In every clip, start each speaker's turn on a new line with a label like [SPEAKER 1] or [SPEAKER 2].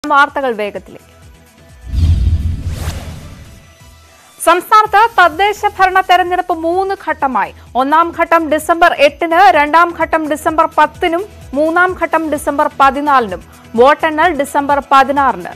[SPEAKER 1] വാർത്തകൾ വേഗത്തിലേക്ക് സംസ്ഥാനത്ത് തദ്ദേശ ഭരണ തെരഞ്ഞെടുപ്പ് മൂന്ന് ഘട്ടമായി ഒന്നാം ഘട്ടം ഡിസംബർ എട്ടിന് രണ്ടാം ഘട്ടം ഡിസംബർ പത്തിനും മൂന്നാം ഘട്ടം ഡിസംബർ പതിനാലിനും വോട്ടെണ്ണൽ ഡിസംബർ പതിനാറിന്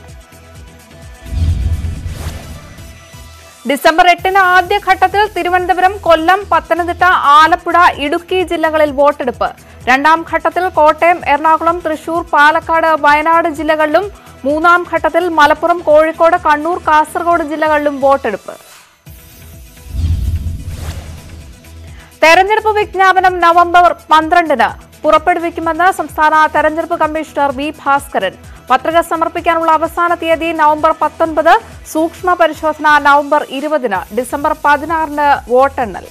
[SPEAKER 1] ഡിസംബർ എട്ടിന് ആദ്യഘട്ടത്തിൽ തിരുവനന്തപുരം കൊല്ലം പത്തനംതിട്ട ആലപ്പുഴ ഇടുക്കി ജില്ലകളിൽ വോട്ടെടുപ്പ് രണ്ടാം ഘട്ടത്തിൽ കോട്ടയം എറണാകുളം തൃശൂർ പാലക്കാട് വയനാട് ജില്ലകളിലും മൂന്നാം ഘട്ടത്തിൽ മലപ്പുറം കോഴിക്കോട് കണ്ണൂർ കാസർഗോഡ് ജില്ലകളിലും വോട്ടെടുപ്പ് തെരഞ്ഞെടുപ്പ് വിജ്ഞാപനം നവംബർ പന്ത്രണ്ടിന് പുറപ്പെടുവിക്കുമെന്ന് സംസ്ഥാന തെരഞ്ഞെടുപ്പ് കമ്മീഷണർ വി ഭാസ്കരൻ പത്രിക സമർപ്പിക്കാനുള്ള അവസാന തീയതി നവംബർ പത്തൊൻപത് സൂക്ഷ്മ പരിശോധന നവംബർ ഇരുപതിന് ഡിസംബർ പതിനാറിന് വോട്ടെണ്ണൽ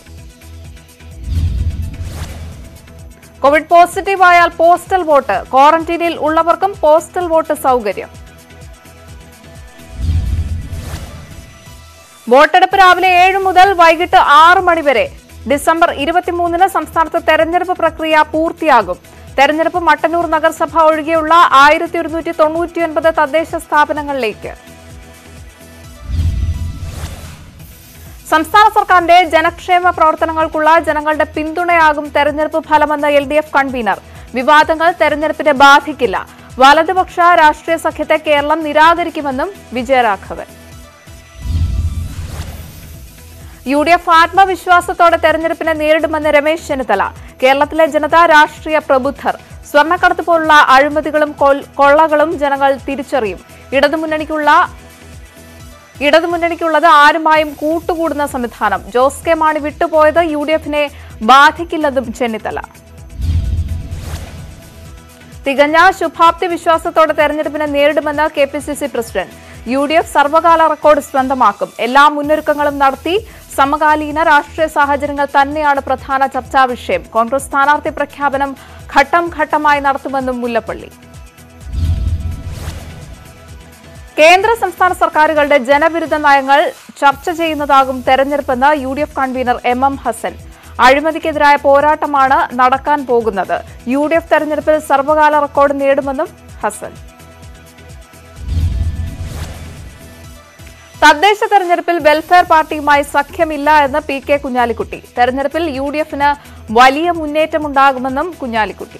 [SPEAKER 1] കോവിഡ് പോസിറ്റീവ് ആയാൽ പോസ്റ്റൽ വോട്ട് ക്വാറന്റീനിൽ ഉള്ളവർക്കും പോസ്റ്റൽ വോട്ട് സൗകര്യം വോട്ടെടുപ്പ് രാവിലെ ഏഴ് മുതൽ വൈകിട്ട് ആറ് മണി വരെ ഡിസംബർ ഇരുപത്തിമൂന്നിന് സംസ്ഥാനത്ത് തെരഞ്ഞെടുപ്പ് പ്രക്രിയ പൂർത്തിയാകും തെരഞ്ഞെടുപ്പ് മട്ടന്നൂർ നഗരസഭ ഒഴികെയുള്ള ആയിരത്തി ഒരുന്നൂറ്റി തൊണ്ണൂറ്റിയൊൻപത് തദ്ദേശ സ്ഥാപനങ്ങളിലേക്ക് സംസ്ഥാന സർക്കാരിന്റെ ജനക്ഷേമ പ്രവർത്തനങ്ങൾക്കുള്ള ജനങ്ങളുടെ പിന്തുണയാകും തെരഞ്ഞെടുപ്പ് ഫലമെന്ന് എൽ ഡി എഫ് കൺവീനർ വിവാദങ്ങൾ തെരഞ്ഞെടുപ്പിനെ ബാധിക്കില്ല വലതുപക്ഷ രാഷ്ട്രീയ സഖ്യത്തെ കേരളം നിരാകരിക്കുമെന്നും വിജയരാഘവൻ യു ഡി എഫ് ആത്മവിശ്വാസത്തോടെ തെരഞ്ഞെടുപ്പിനെ നേരിടുമെന്ന് രമേശ് ചെന്നിത്തല കേരളത്തിലെ ജനത രാഷ്ട്രീയ പ്രബുദ്ധർ സ്വർണ്ണക്കടത്ത് പോലുള്ള അഴിമതികളും കൊൽ- കൊള്ളകളും ജനങ്ങൾ തിരിച്ചറിയും ഇടതുമുന്നണിക്കുള്ള ഇടതുമുന്നണിക്കുള്ളത് ആരുമായും കൂട്ടുകൂടുന്ന സംവിധാനം ജോസ് കെ മാണി വിട്ടുപോയത് യു ഡി എഫിനെ ബാധിക്കില്ലെന്നും ചെന്നിത്തല തികഞ്ഞ ശുഭാപ്തി വിശ്വാസത്തോടെ തെരഞ്ഞെടുപ്പിനെ നേരിടുമെന്ന് K P C C president U D F സർവകാല റെക്കോർഡ് സ്വന്തമാക്കും എല്ലാ മുന്നൊരുക്കങ്ങളും നടത്തി സമകാലീന രാഷ്ട്രീയ സാഹചര്യങ്ങൾ തന്നെയാണ് പ്രധാന ചർച്ചാ വിഷയം കോൺഗ്രസ് സ്ഥാനാർത്ഥി പ്രഖ്യാപനം ഘട്ടം ഘട്ടമായി നടത്തുമെന്നും മുല്ലപ്പള്ളി കേന്ദ്ര സംസ്ഥാന സർക്കാരുകളുടെ ജനവിരുദ്ധ നയങ്ങൾ ചർച്ച ചെയ്യുന്നതാകും തെരഞ്ഞെടുപ്പെന്ന് U D F convener M M Hassan അഴിമതിക്കെതിരായ പോരാട്ടമാണ് നടക്കാൻ പോകുന്നത് യു ഡി എഫ് തെരഞ്ഞെടുപ്പിൽ സർവകാല റെക്കോർഡ് നേടുമെന്നും ഹസൻ തദ്ദേശ തെരഞ്ഞെടുപ്പിൽ വെൽഫെയർ പാർട്ടിയുമായി സഖ്യമില്ല എന്ന് പി കെ കുഞ്ഞാലിക്കുട്ടി തെരഞ്ഞെടുപ്പിൽ യു ഡി എഫിന് വലിയ മുന്നേറ്റമുണ്ടാകുമെന്നും കുഞ്ഞാലിക്കുട്ടി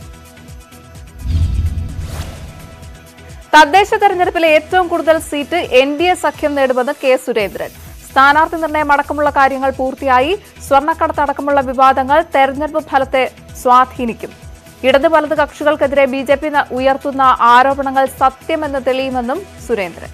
[SPEAKER 1] തദ്ദേശ തെരഞ്ഞെടുപ്പിൽ ഏറ്റവും കൂടുതൽ സീറ്റ് എൻ ഡി എ സഖ്യം നേടുമെന്ന് കെ സുരേന്ദ്രൻ സ്ഥാനാർത്ഥി നിർണയം അടക്കമുള്ള കാര്യങ്ങൾ പൂർത്തിയായി സ്വർണ്ണക്കടത്ത് അടക്കമുള്ള വിവാദങ്ങൾ തെരഞ്ഞെടുപ്പ് ഫലത്തെ സ്വാധീനിക്കും ഇടത് വലത് കക്ഷികൾക്കെതിരെ ബി ജെ പി ഉയർത്തുന്ന ആരോപണങ്ങൾ സത്യമെന്ന് തെളിയുമെന്നും സുരേന്ദ്രൻ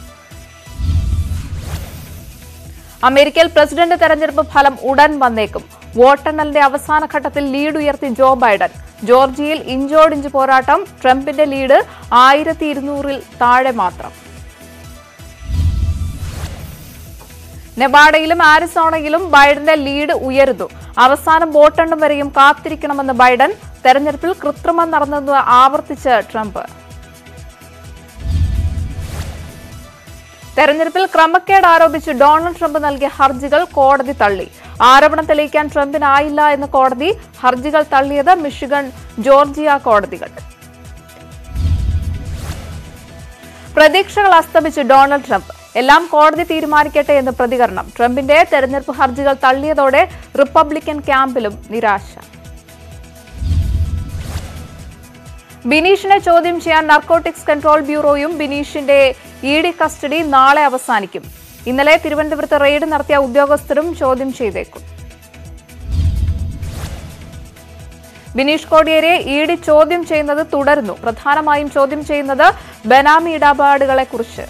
[SPEAKER 1] അമേരിക്കയിൽ പ്രസിഡന്റ് തെരഞ്ഞെടുപ്പ് ഫലം ഉടൻ വന്നേക്കും വോട്ടെണ്ണലിന്റെ അവസാന ഘട്ടത്തിൽ ലീഡ് ഉയർത്തി ജോ ബൈഡൻ ജോർജിയയിൽ ഇഞ്ചോടിഞ്ച് പോരാട്ടം ട്രംപിന്റെ ലീഡ് ആയിരത്തി ഇരുന്നൂറിൽ താഴെ മാത്രം നെവാഡയിലും ആരിസോണയിലും ബൈഡന്റെ ലീഡ് ഉയരുന്നു അവസാനം വോട്ടെണ്ണും വരെയും കാത്തിരിക്കണമെന്ന് ബൈഡൻ തെരഞ്ഞെടുപ്പിൽ കൃത്രിമം നടന്നെന്ന് ആവർത്തിച്ച് ട്രംപ് തെരഞ്ഞെടുപ്പിൽ ക്രമക്കേട് ആരോപിച്ച് ഡൊണാൾഡ് ട്രംപ് നൽകിയ ഹർജികൾ കോടതി തള്ളി ആരോപണം തെളിയിക്കാൻ ട്രംപിനായില്ല എന്ന് കോടതി ഹർജികൾ തള്ളിയത് മിഷിഗൺ ജോർജിയ കോടതികൾ പ്രതീക്ഷകൾ അസ്തമിച്ച് ഡൊണാൾഡ് ട്രംപ് എല്ലാം കോടതി തീരുമാനിക്കട്ടെ എന്ന് പ്രതികരണം ട്രംപിന്റെ തെരഞ്ഞെടുപ്പ് ഹർജികൾ തള്ളിയതോടെ റിപ്പബ്ലിക്കൻ ക്യാമ്പിലും നിരാശ ബിനീഷിനെ ചോദ്യം ചെയ്യാൻ നർക്കോട്ടിക്സ് കൺട്രോൾ ബ്യൂറോയും ബിനീഷിന്റെ ഇ ഡി കസ്റ്റഡി നാളെ അവസാനിക്കും ഇന്നലെ തിരുവനന്തപുരത്ത് റെയ്ഡ് നടത്തിയ ഉദ്യോഗസ്ഥരും ചോദ്യം ചെയ്തേക്കും ബിനീഷ് കോടിയേരെ ഇ ഡി ചോദ്യം ചെയ്യുന്നത് തുടരുന്നു പ്രധാനമായും ചോദ്യം ചെയ്യുന്നത് ബനാമി ഇടപാടുകളെ കുറിച്ച്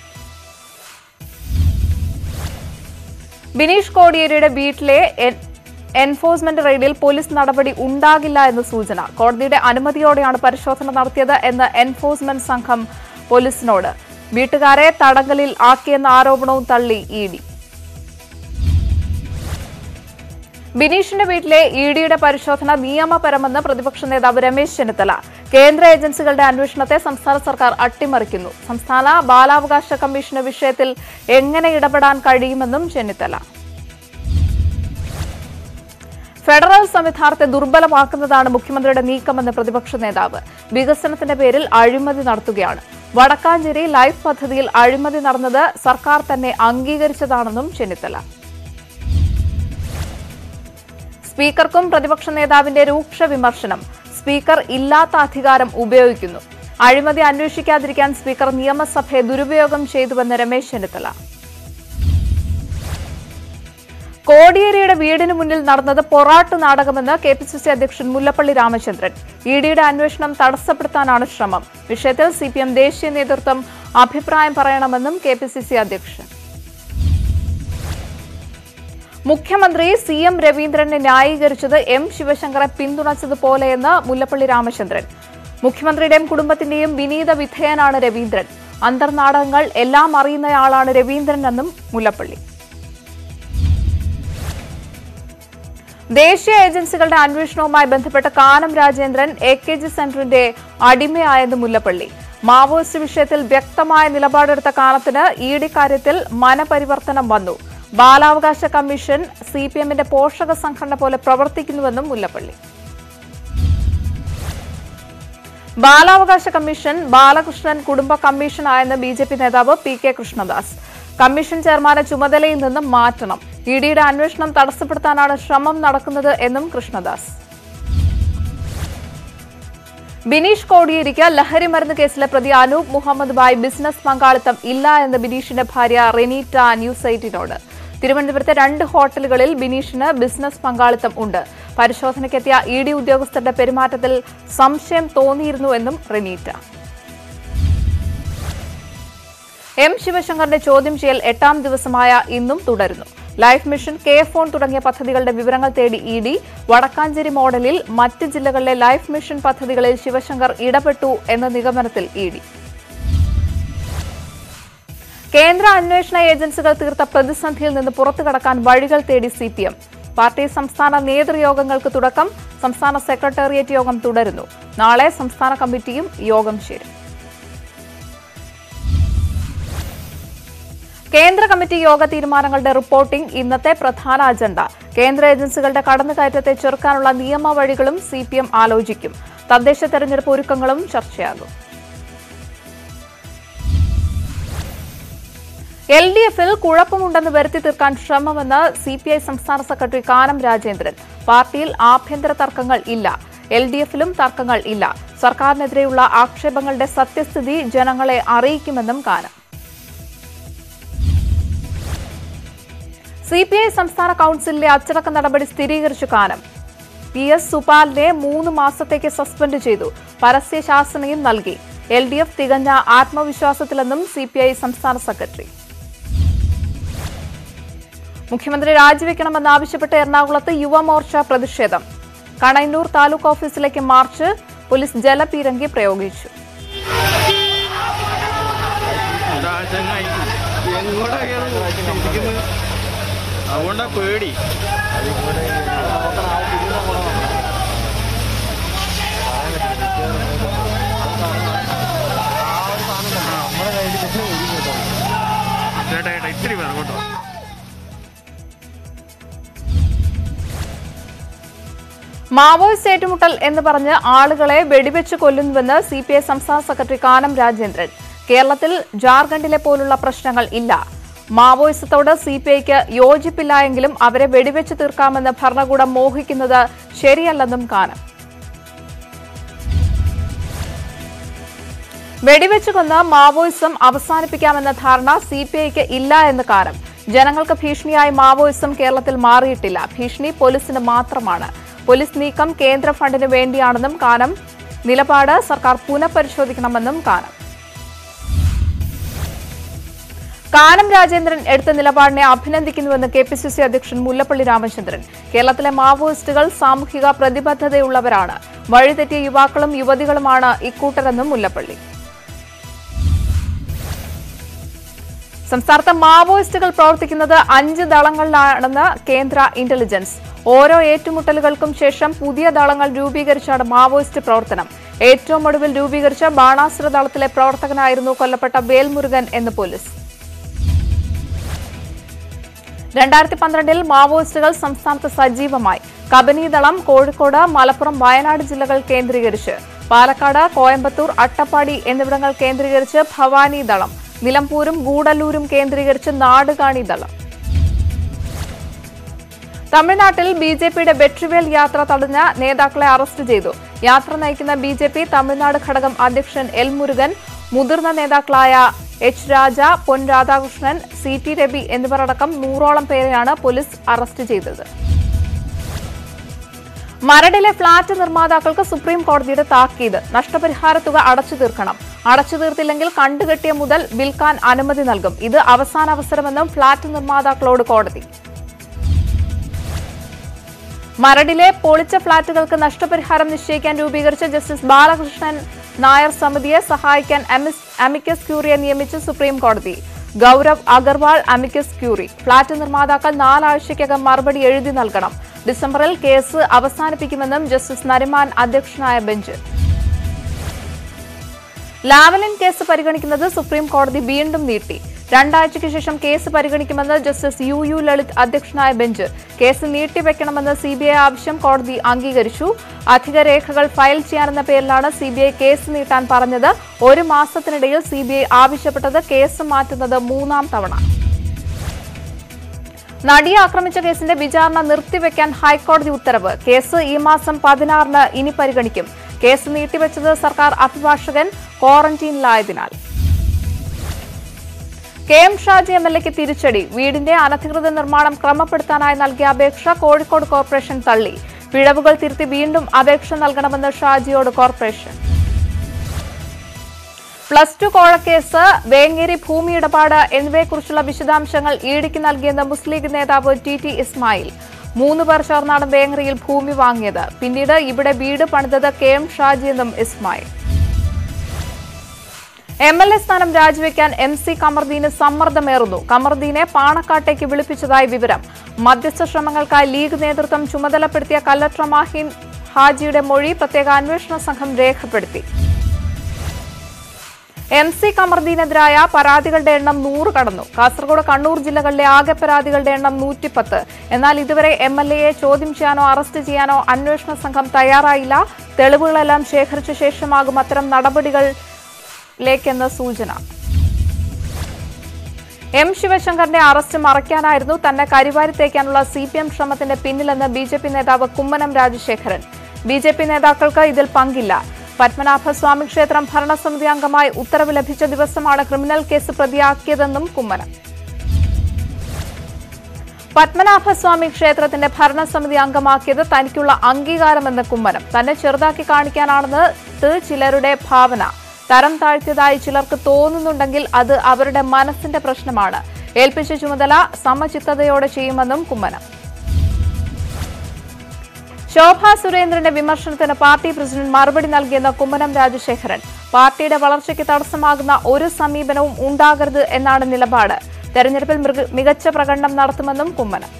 [SPEAKER 1] ബിനീഷ് കോടിയേരിയുടെ വീട്ടിലെ എൻ- എൻഫോഴ്സ്മെന്റ് റെയ്ഡിൽ പോലീസ് നടപടി ഉണ്ടാകില്ല എന്ന് സൂചന കോടതിയുടെ അനുമതിയോടെയാണ് പരിശോധന നടത്തിയത് എന്ന് എൻഫോഴ്സ്മെന്റ് സംഘം പോലീസിനോട് വീട്ടുകാരെ തടങ്കലിൽ ആക്കിയെന്ന ആരോപണവും തള്ളി ഇ ഡി ബിനീഷിന്റെ വീട്ടിലെ ഇ ഡിയുടെ പരിശോധന നിയമപരമെന്ന് പ്രതിപക്ഷ നേതാവ് രമേശ് ചെന്നിത്തല കേന്ദ്ര ഏജൻസികളുടെ അന്വേഷണത്തെ സംസ്ഥാന സർക്കാർ അട്ടിമറിക്കുന്നു സംസ്ഥാന ബാലാവകാശ കമ്മീഷന്റെ വിഷയത്തിൽ എങ്ങനെ ഇടപെടാൻ കഴിയുമെന്നും ചെന്നിത്തല ഫെഡറൽ സംവിധാനത്തെ ദുർബലമാക്കുന്നതാണ് മുഖ്യമന്ത്രിയുടെ നീക്കമെന്ന് പ്രതിപക്ഷ നേതാവ് വികസനത്തിന്റെ പേരിൽ അഴിമതി നടത്തുകയാണ് വടക്കാഞ്ചേരി ലൈഫ് പദ്ധതിയിൽ അഴിമതി നടന്നത് സർക്കാർ തന്നെ അംഗീകരിച്ചതാണെന്നും ചെന്നിത്തല സ്പീക്കർക്കും പ്രതിപക്ഷ നേതാവിന്റെ രൂക്ഷ വിമർശനം സ്പീക്കർ ഇല്ലാത്ത അധികാരം ഉപയോഗിക്കുന്നു അഴിമതി അന്വേഷിക്കാതിരിക്കാൻ സ്പീക്കർ നിയമസഭയെ ദുരുപയോഗം ചെയ്തുവെന്ന് രമേശ് ചെന്നിത്തല കോടിയേരിയുടെ വീടിന് മുന്നിൽ നടന്നത് പൊറാട്ട് നാടകമെന്ന് കെ പി സി സി അധ്യക്ഷൻ മുല്ലപ്പള്ളി രാമചന്ദ്രൻ ഇ ഡിയുടെ അന്വേഷണം തടസ്സപ്പെടുത്താനാണ് ശ്രമം വിഷയത്തിൽ സി പി എം ദേശീയ നേതൃത്വം അഭിപ്രായം പറയണമെന്നും കെ പി സി സി അധ്യക്ഷൻ മുഖ്യമന്ത്രി സി എം രവീന്ദ്രനെ ന്യായീകരിച്ചത് എം ശിവശങ്കറെ പിന്തുണച്ചതുപോലെയെന്ന് മുല്ലപ്പള്ളി രാമചന്ദ്രൻ മുഖ്യമന്ത്രിയുടെയും കുടുംബത്തിന്റെയും വിനീത വിധേയനാണ് രവീന്ദ്രൻ അന്തർനാടകങ്ങൾ എല്ലാം അറിയുന്നയാളാണ് രവീന്ദ്രൻ എന്നും മുല്ലപ്പള്ളി ദേശീയ ഏജൻസികളുടെ അന്വേഷണവുമായി ബന്ധപ്പെട്ട് Kanam Rajendran A K G സെന്ററിന്റെ അടിമയായെന്ന് മുല്ലപ്പള്ളി മാവോയിസ്റ്റ് വിഷയത്തിൽ വ്യക്തമായ നിലപാടെടുത്ത കാലത്തിന് ഇ ഡി കാര്യത്തിൽ മനപരിവർത്തനം വന്നു ബാലാവകാശ കമ്മീഷൻ സി പി എമ്മിന്റെ പോഷക സംഘടന പോലെ പ്രവർത്തിക്കുന്നുവെന്നും മുല്ലപ്പള്ളി ബാലാവകാശ കമ്മീഷൻ ബാലകൃഷ്ണൻ കുടുംബ കമ്മീഷനായെന്ന് ബി ജെ പി നേതാവ് പി കെ കൃഷ്ണദാസ് കമ്മീഷൻ ചെയർമാനെ ചുമതലയിൽ നിന്നും മാറ്റണം ഇ ഡിയുടെ അന്വേഷണം തടസ്സപ്പെടുത്താനാണ് ശ്രമം നടക്കുന്നത് എന്നും കൃഷ്ണദാസ് ബിനീഷ് കോടിയേരിക്ക് ലഹരി മരുന്ന് കേസിലെ പ്രതി അനൂപ് മുഹമ്മദുമായി ബിസിനസ് പങ്കാളിത്തം ഇല്ല എന്ന് ബിനീഷിന്റെ ഭാര്യ റെനീറ്റ ന്യൂസ് എയ്റ്റിനോട് തിരുവനന്തപുരത്തെ രണ്ട് ഹോട്ടലുകളിൽ ബിനീഷിന് ബിസിനസ് പങ്കാളിത്തം ഉണ്ട് പരിശോധനയ്ക്കെത്തിയ ഇ ഡി ഉദ്യോഗസ്ഥരുടെ പെരുമാറ്റത്തിൽ സംശയം തോന്നിയിരുന്നുവെന്നും റെനീറ്റ എം ശിവശങ്കറിന്റെ ചോദ്യം ചെയ്യൽ എട്ടാം ദിവസമായ ഇന്നും തുടരുന്നു ലൈഫ് മിഷൻ കെ ഫോൺ തുടങ്ങിയ പദ്ധതികളുടെ വിവരങ്ങൾ തേടി ഇ ഡി വടക്കാഞ്ചേരി മോഡലിൽ മറ്റ് ജില്ലകളിലെ ലൈഫ് മിഷൻ പദ്ധതികളിൽ ശിവശങ്കർ ഇടപെട്ടു എന്ന നിഗമനത്തിൽ ഇ ഡി കേന്ദ്ര അന്വേഷണ ഏജൻസികൾ തീർത്ത പ്രതിസന്ധിയിൽ നിന്ന് പുറത്തു കടക്കാൻ വഴികൾ തേടി സി പി എം പാർട്ടി സംസ്ഥാന നേതൃയോഗങ്ങൾക്ക് തുടക്കം സംസ്ഥാന സെക്രട്ടേറിയറ്റ് യോഗം തുടരുന്നു നാളെ സംസ്ഥാന കമ്മിറ്റിയും യോഗം ചേരും കേന്ദ്ര കമ്മിറ്റി യോഗ തീരുമാനങ്ങളുടെ റിപ്പോർട്ടിംഗ് ഇന്നത്തെ പ്രധാന അജണ്ട കേന്ദ്ര ഏജൻസികളുടെ കടന്നുകയറ്റത്തെ ചെറുക്കാനുള്ള നിയമവഴികളും സി പി എം ആലോചിക്കും തദ്ദേശ തെരഞ്ഞെടുപ്പ് ഒരുക്കങ്ങളും ചർച്ചയാകും എൽ ഡി എഫിൽ കുഴപ്പമുണ്ടെന്ന് വരുത്തി തീർക്കാൻ ശ്രമമെന്ന് സി പി ഐ സംസ്ഥാന സെക്രട്ടറി കാനം രാജേന്ദ്രൻ പാർട്ടിയിൽ ആഭ്യന്തര തർക്കങ്ങൾ ഇല്ല എൽ ഡി എഫിലും തർക്കങ്ങൾ ഇല്ല സർക്കാരിനെതിരെയുള്ള ആക്ഷേപങ്ങളുടെ സത്യസ്ഥിതി ജനങ്ങളെ അറിയിക്കുമെന്നും കാനം സി പി ഐ സംസ്ഥാന കൌൺസിലിലെ അച്ചടക്ക നടപടി സ്ഥിരീകരിച്ചു കാനം പി എസ് സുപാലിനെ മൂന്ന് മാസത്തേക്ക് സസ്പെൻഡ് ചെയ്തു പരസ്യ ശാസനയും നൽകി എൽ ഡി എഫ് തികഞ്ഞ ആത്മവിശ്വാസത്തിലെന്നും സി പി ഐ സംസ്ഥാന സെക്രട്ടറി മുഖ്യമന്ത്രി രാജിവെക്കണമെന്നാവശ്യപ്പെട്ട് എറണാകുളത്ത് യുവമോർച്ച പ്രതിഷേധം കണയന്നൂർ താലൂക്ക് ഓഫീസിലേക്ക് മാർച്ച് പോലീസ് ജലപീരങ്കി പ്രയോഗിച്ചു
[SPEAKER 2] അതുകൊണ്ടാ പേടി ചേട്ടാ ചേട്ടാ ഇത്തിരി വേണം കേട്ടോ
[SPEAKER 1] മാവോയിസ്റ്റ് ഏറ്റുമുട്ടൽ എന്ന് പറഞ്ഞ് ആളുകളെ വെടിവെച്ച് കൊല്ലുന്നുവെന്ന് സി പി ഐ സംസ്ഥാന സെക്രട്ടറി കാനം രാജേന്ദ്രൻ കേരളത്തിൽ ജാർഖണ്ഡിലെ പോലുള്ള പ്രശ്നങ്ങൾ ഇല്ല മാവോയിസത്തോട് സി പി ഐക്ക് യോജിപ്പില്ല എങ്കിലും അവരെ വെടിവെച്ച് തീർക്കാമെന്ന് ഭരണകൂടം മോഹിക്കുന്നത് ശരിയല്ലെന്നും കാനം വെടിവെച്ച് കൊന്ന് മാവോയിസം അവസാനിപ്പിക്കാമെന്ന ധാരണ സി പി ഐക്ക് ഇല്ല എന്ന് കാനം ജനങ്ങൾക്ക് ഭീഷണിയായി മാവോയിസം കേരളത്തിൽ മാറിയിട്ടില്ല ഭീഷണി പോലീസിന് മാത്രമാണ് പോലീസ് നീക്കം കേന്ദ്ര ഫണ്ടിന് വേണ്ടിയാണെന്നും കാനം നിലപാട് സർക്കാർ പുനഃപരിശോധിക്കണമെന്നും കാനം കാനം രാജേന്ദ്രൻ എടുത്ത നിലപാടിനെ അഭിനന്ദിക്കുന്നുവെന്ന് കെ പി സി സി അധ്യക്ഷൻ മുല്ലപ്പള്ളി രാമചന്ദ്രൻ കേരളത്തിലെ മാവോയിസ്റ്റുകൾ സാമൂഹിക പ്രതിബദ്ധതയുള്ളവരാണ് വഴിതെറ്റിയ യുവാക്കളും യുവതികളുമാണ് ഇക്കൂട്ടരെന്നും മുല്ലപ്പള്ളി സംസ്ഥാനത്ത് മാവോയിസ്റ്റുകൾ പ്രവർത്തിക്കുന്നത് അഞ്ച് ദളങ്ങളിലാണെന്ന് കേന്ദ്ര ഇന്റലിജൻസ് ഓരോ ഏറ്റുമുട്ടലുകൾക്കും ശേഷം പുതിയ ദളങ്ങൾ രൂപീകരിച്ചാണ് മാവോയിസ്റ്റ് പ്രവർത്തനം ഏറ്റവും ഒടുവിൽ രൂപീകരിച്ച ബാണാസുര ദളത്തിലെ പ്രവർത്തകനായിരുന്നു കൊല്ലപ്പെട്ട വേൽമുരുകൻ എന്ന് പോലീസ് രണ്ടായിരത്തി പന്ത്രണ്ടിൽ മാവോയിസ്റ്റുകൾ സംസ്ഥാനത്ത് സജീവമായി കബനി ദളം കോഴിക്കോട് മലപ്പുറം വയനാട് ജില്ലകൾ കേന്ദ്രീകരിച്ച് പാലക്കാട് കോയമ്പത്തൂർ അട്ടപ്പാടി എന്നിവിടങ്ങൾ കേന്ദ്രീകരിച്ച് ഭവാനി ദളം നിലമ്പൂരും ഗൂഡല്ലൂരും കേന്ദ്രീകരിച്ച് നാടുകാണി ദളം തമിഴ്നാട്ടിൽ ബി ജെ പിയുടെ വെട്രിവേൽ യാത്ര തടഞ്ഞ നേതാക്കളെ അറസ്റ്റ് ചെയ്തു യാത്ര നയിക്കുന്ന ബി ജെ പി തമിഴ്നാട് ഘടകം അധ്യക്ഷൻ എൽ മുരുകൻ മുതിർന്ന നേതാക്കളായ H Raja Pon Radhakrishnan C T Ravi എന്നിവരടക്കം നൂറോളം പേരെയാണ് പോലീസ് അറസ്റ്റ് ചെയ്തത് മരടിലെ ഫ്ളാറ്റ് നിർമ്മാതാക്കൾക്ക് സുപ്രീം കോടതിയുടെ താക്കീത് നഷ്ടപരിഹാര തുക അടച്ചു തീർക്കണം അടച്ചു തീർത്തില്ലെങ്കിൽ കണ്ടുകെട്ടിയ മുതൽ വിൽക്കാൻ അനുമതി നൽകും ഇത് അവസാന അവസരമെന്നും ഫ്ളാറ്റ് നിർമ്മാതാക്കളോട് കോടതി മരടിലെ പൊളിച്ച ഫ്ളാറ്റുകൾക്ക് നഷ്ടപരിഹാരം നിശ്ചയിക്കാൻ രൂപീകരിച്ച ജസ്റ്റിസ് ബാലകൃഷ്ണൻ നായർ സമിതിയെ സഹായിക്കാൻ അമിസ്- അമിക്കസ് ക്യൂറിയെ നിയമിച്ച് സുപ്രീം കോടതി Gaurav Agarwal amicus curiae flat നിർമ്മാതാക്കൾ നാലാഴ്ചയ്ക്കകം മറുപടി എഴുതി നൽകണം ഡിസംബറിൽ കേസ് അവസാനിപ്പിക്കുമെന്നും ജസ്റ്റിസ് നരിമാൻ അധ്യക്ഷനായ ബെഞ്ച് ലാവലിൻ കേസ് പരിഗണിക്കുന്നത് സുപ്രീം കോടതി വീണ്ടും നീട്ടി രണ്ടാഴ്ചയ്ക്ക് ശേഷം കേസ് പരിഗണിക്കുമെന്ന് ജസ്റ്റിസ് യു യു ലളിത് അധ്യക്ഷനായ ബെഞ്ച് കേസ് നീട്ടിവെക്കണമെന്ന് സി ബി ഐ ആവശ്യം കോടതി അംഗീകരിച്ചു അധിക രേഖകൾ ഫയൽ ചെയ്യാനെന്ന പേരിലാണ് സി ബി ഐ കേസ് നീട്ടാൻ പറഞ്ഞത് ഒരു മാസത്തിനിടയിൽ സി ബി ഐ ആവശ്യപ്പെട്ടത് കേസ് മാറ്റുന്നത് മൂന്നാം തവണ നടിയെ ആക്രമിച്ച കേസിന്റെ വിചാരണ നിർത്തിവെക്കാൻ ഹൈക്കോടതി ഉത്തരവ് കേസ് ഈ മാസം പതിനാറിന് ഇനി പരിഗണിക്കും കേസ് നീട്ടിവെച്ചത് സർക്കാർ അഭിഭാഷകൻ ക്വാറന്റീനിലായതിനാൽ K M Shaji M L എക്ക് തിരിച്ചടി വീടിന്റെ അനധികൃത നിർമ്മാണം ക്രമപ്പെടുത്താനായി നൽകിയ അപേക്ഷ കോഴിക്കോട് കോർപ്പറേഷൻ തള്ളി പിഴവുകൾ തിരുത്തി വീണ്ടും അപേക്ഷ നൽകണമെന്ന് ഷാജിയോട് കോർപ്പറേഷൻ പ്ലസ് ടു കോഴക്കേസ് വേങ്ങേരി ഭൂമി ഇടപാട് എന്നിവയെക്കുറിച്ചുള്ള വിശദാംശങ്ങൾ ഇഡിക്ക് നൽകിയെന്ന് മുസ്ലിം ലീഗ് നേതാവ് ടി ടി ഇസ്മായിൽ മൂന്ന് പേർ ചേർന്നാണ് വേങ്ങരയിൽ ഭൂമി വാങ്ങിയത് പിന്നീട് ഇവിടെ വീട് പണിതത് കെ എം ഷാജി എന്നും ഇസ്മായിൽ എം എൽ എ സ്ഥാനം രാജിവെക്കാൻ എം സി കമർദീന് സമ്മർദ്ദമേറുന്നു കമർദീനെ പാണക്കാട്ടേക്ക് വിളിപ്പിച്ചതായി വിവരം മധ്യസ്ഥ ശ്രമങ്ങൾക്കായി ലീഗ് നേതൃത്വം ചുമതലപ്പെടുത്തിയ കല്ലട്ര മാഹിൻ ഹാജിയുടെ മൊഴി പ്രത്യേക അന്വേഷണ സംഘം രേഖപ്പെടുത്തി എം സി കമർദീനെതിരായ പരാതികളുടെ എണ്ണം നൂറ് കടന്നു കാസർഗോഡ് കണ്ണൂർ ജില്ലകളിലെ ആകെ പരാതികളുടെ എണ്ണം നൂറ്റിപ്പത്ത് എന്നാൽ ഇതുവരെ എം എൽ എയെ ചോദ്യം ചെയ്യാനോ അറസ്റ്റ് ചെയ്യാനോ അന്വേഷണ സംഘം തയ്യാറായില്ല തെളിവുകളെല്ലാം ശേഖരിച്ച ശേഷമാകും അത്തരം നടപടികളിലേക്കെന്ന് സൂചന എം ശിവശങ്കറിന്റെ അറസ്റ്റ് മറയ്ക്കാനായിരുന്നു തന്നെ കരിവാരിത്തേക്കാനുള്ള സി പി എം ശ്രമത്തിന്റെ പിന്നിലെന്ന് ബി ജെ പി നേതാവ് Kummanam Rajasekharan B J P നേതാക്കൾക്ക് ഇതിൽ പങ്കില്ല പത്മനാഭസ്വാമി ക്ഷേത്രം ഭരണസമിതി അംഗമായി ഉത്തരവ് ലഭിച്ച ദിവസമാണ് ക്രിമിനൽ കേസ് പ്രതിയാക്കിയതെന്നും കുമ്മനം പത്മനാഭസ്വാമി ക്ഷേത്രത്തിന്റെ ഭരണസമിതി അംഗമാക്കിയത് തനിക്കുള്ള അംഗീകാരമെന്ന് കുമ്മനം തന്നെ ചെറുതാക്കി കാണിക്കാനാണെന്ന് ത് ചിലരുടെ ഭാവന തരം താഴ്ത്തിയതായി ചിലർക്ക് തോന്നുന്നുണ്ടെങ്കിൽ അത് അവരുടെ മനസ്സിന്റെ പ്രശ്നമാണ് ഏൽപ്പിച്ച ചുമതല സമചിത്തതയോടെ ചെയ്യുമെന്നും കുമ്മനം ശോഭ സുരേന്ദ്രന്റെ വിമർശനത്തിന് പാർട്ടി പ്രസിഡന്റ് മറുപടി നൽകിയെന്ന് കുമ്മനം രാജശേഖരൻ പാർട്ടിയുടെ വളർച്ചയ്ക്ക് തടസ്സമാകുന്ന ഒരു സമീപനവും ഉണ്ടാകരുത് എന്നാണ് നിലപാട് തെരഞ്ഞെടുപ്പിൽ മൃഗ- മികച്ച പ്രകടനം നടത്തുമെന്നും കുമ്മനം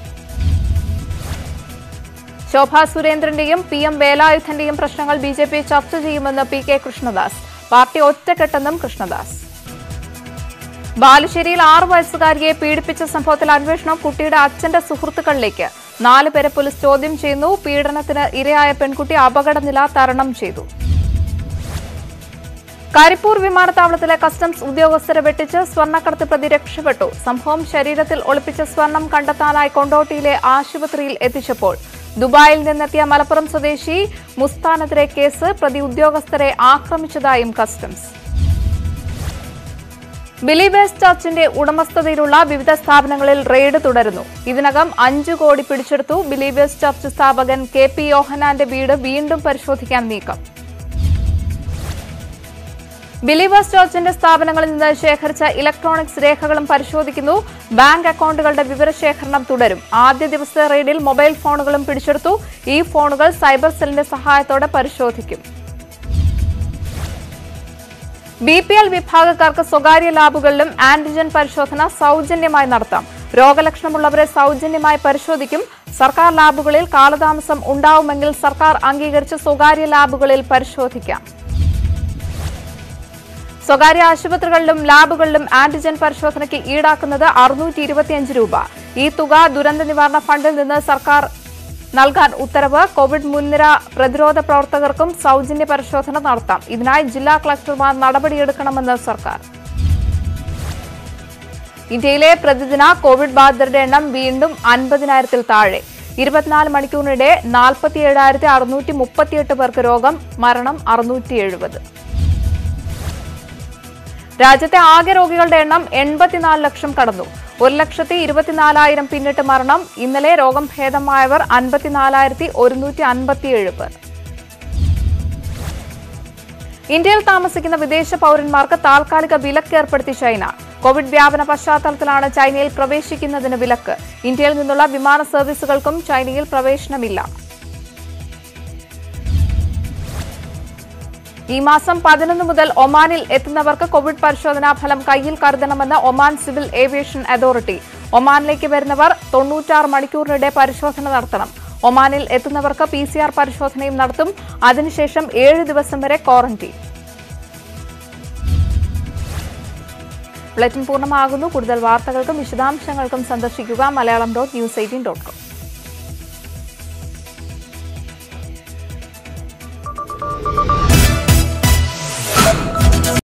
[SPEAKER 1] ശോഭ സുരേന്ദ്രന്റെയും പി എം വേലായുധന്റെയും പ്രശ്നങ്ങൾ ബി ജെ പി ചർച്ച ചെയ്യുമെന്ന് പി കെ കൃഷ്ണദാസ് പാർട്ടി ഒറ്റക്കെട്ടെന്നും കൃഷ്ണദാസ് ബാലുശ്ശേരിയിൽ ആറു വയസ്സുകാരിയെ പീഡിപ്പിച്ച സംഭവത്തിൽ അന്വേഷണം കുട്ടിയുടെ അച്ഛന്റെ സുഹൃത്തുക്കളിലേക്ക് നാല് പേരെ പോലീസ് ചോദ്യം ചെയ്യുന്നു പീഡനത്തിന് ഇരയായ പെൺകുട്ടി അപകടനില തരണം ചെയ്തു കരിപ്പൂർ വിമാനത്താവളത്തിലെ കസ്റ്റംസ് ഉദ്യോഗസ്ഥരെ വെട്ടിച്ച് സ്വർണ്ണക്കടത്ത് പ്രതി രക്ഷപ്പെട്ടു സംഭവം ശരീരത്തിൽ ഒളിപ്പിച്ച സ്വർണം കണ്ടെത്താനായി കൊണ്ടോട്ടിയിലെ ആശുപത്രിയിൽ എത്തിച്ചപ്പോൾ ദുബായിൽ നിന്നെത്തിയ മലപ്പുറം സ്വദേശി മുസ്താനെതിരെ കേസ് പ്രതി ഉദ്യോഗസ്ഥരെ ആക്രമിച്ചതായും കസ്റ്റംസ് ബിലീവേഴ്സ് ചർച്ചിന്റെ ഉടമസ്ഥതയിലുള്ള വിവിധ സ്ഥാപനങ്ങളിൽ റെയ്ഡ് തുടരുന്നു ഇതിനകം അഞ്ചു കോടി പിടിച്ചെടുത്തു ബിലീവേഴ്സ് ചർച്ച് സ്ഥാപകൻ കെ പി യോഹനാന്റെ വീട് വീണ്ടും പരിശോധിക്കാൻ നീക്കം ബിലീവേഴ്സ് ചർച്ചിന്റെ സ്ഥാപനങ്ങളിൽ നിന്ന് ശേഖരിച്ച ഇലക്ട്രോണിക്സ് രേഖകളും പരിശോധിക്കുന്നു ബാങ്ക് അക്കൗണ്ടുകളുടെ വിവരശേഖരണം തുടരും ആദ്യ ദിവസത്തെ റെയ്ഡിൽ മൊബൈൽ ഫോണുകളും പിടിച്ചെടുത്തു ഈ ഫോണുകൾ സൈബർ സെല്ലിന്റെ സഹായത്തോടെ പരിശോധിക്കും ബി പി എൽ വിഭാഗക്കാർക്ക് സ്വകാര്യ ലാബുകളിലും ആന്റിജൻ പരിശോധന സൗജന്യമായി നടത്താം രോഗലക്ഷണമുള്ളവരെ സൗജന്യമായി പരിശോധിക്കും സർക്കാർ ലാബുകളിൽ കാലതാമസം ഉണ്ടാവുമെങ്കിൽ സർക്കാർ അംഗീകരിച്ച സ്വകാര്യ ലാബുകളിൽ പരിശോധിക്കാം സ്വകാര്യ ആശുപത്രികളിലും ലാബുകളിലും ആന്റിജൻ പരിശോധനയ്ക്ക് ഈടാക്കുന്നത് അറുന്നൂറ്റി ഇരുപത്തിയഞ്ച് രൂപ ഈ തുക ദുരന്ത നിവാരണ ഫണ്ടിൽ നിന്ന് സർക്കാർ നൽകാൻ ഉത്തരവ് കോവിഡ് മുൻനിര പ്രതിരോധ പ്രവർത്തകർക്കും സൗജന്യ പരിശോധന നടത്താം ഇതിനായി ജില്ലാ കളക്ടർമാർ നടപടിയെടുക്കണമെന്ന് സർക്കാർ ഇന്ത്യയിലെ പ്രതിദിന കോവിഡ് ബാധിതരുടെ എണ്ണം വീണ്ടും അൻപതിനായിരത്തിൽ താഴെ ഇരുപത്തിനാല് മണിക്കൂറിനിടെ നാൽപ്പത്തി ഏഴായിരത്തി അറുന്നൂറ്റി മുപ്പത്തിയെട്ട് പേർക്ക് രോഗം മരണം അറുന്നൂറ്റി എഴുപത് രാജ്യത്തെ ആകെ രോഗികളുടെ എണ്ണം എൺപത്തിനാല് ലക്ഷം കടന്നു ഒരു ലക്ഷത്തി ഇരുപത്തിനാലായിരം പിന്നിട്ട് മരണം ഇന്നലെ രോഗം ഭേദമായവർ അൻപത്തിനാലായിരത്തി ഒരുന്നൂറ്റി അൻപത്തിയേഴ് പേർ ഇന്ത്യയിൽ താമസിക്കുന്ന വിദേശ പൗരന്മാർക്ക് താൽക്കാലിക വിലക്ക് ഏർപ്പെടുത്തി ചൈന കോവിഡ് വ്യാപന പശ്ചാത്തലത്തിലാണ് ചൈനയിൽ പ്രവേശിക്കുന്നതിന് വിലക്ക് ഇന്ത്യയിൽ നിന്നുള്ള വിമാന സർവീസുകൾക്കും ചൈനയിൽ പ്രവേശനമില്ല ഈ മാസം പതിനൊന്ന് മുതൽ ഒമാനിൽ എത്തുന്നവർക്ക് കോവിഡ് പരിശോധനാ ഫലം കയ്യിൽ കരുതണമെന്ന് ഒമാൻ സിവിൽ ഏവിയേഷൻ അതോറിറ്റി ഒമാനിലേക്ക് വരുന്നവർ തൊണ്ണൂറ്റാറ് മണിക്കൂറിനിടെ പരിശോധന നടത്തണം ഒമാനിൽ എത്തുന്നവർക്ക് പി സി ആർ പരിശോധനയും നടത്തും അതിനുശേഷം ഏഴ് ദിവസം വരെ ക്വാറന്റീൻ ബുള്ളറ്റിൻ പൂർണ്ണമാകുന്നു കൂടുതൽ വാർത്തകൾക്കും വിശദാംശങ്ങൾക്കും സന്ദർശിക്കുക Malayalam dot news eighteen dot com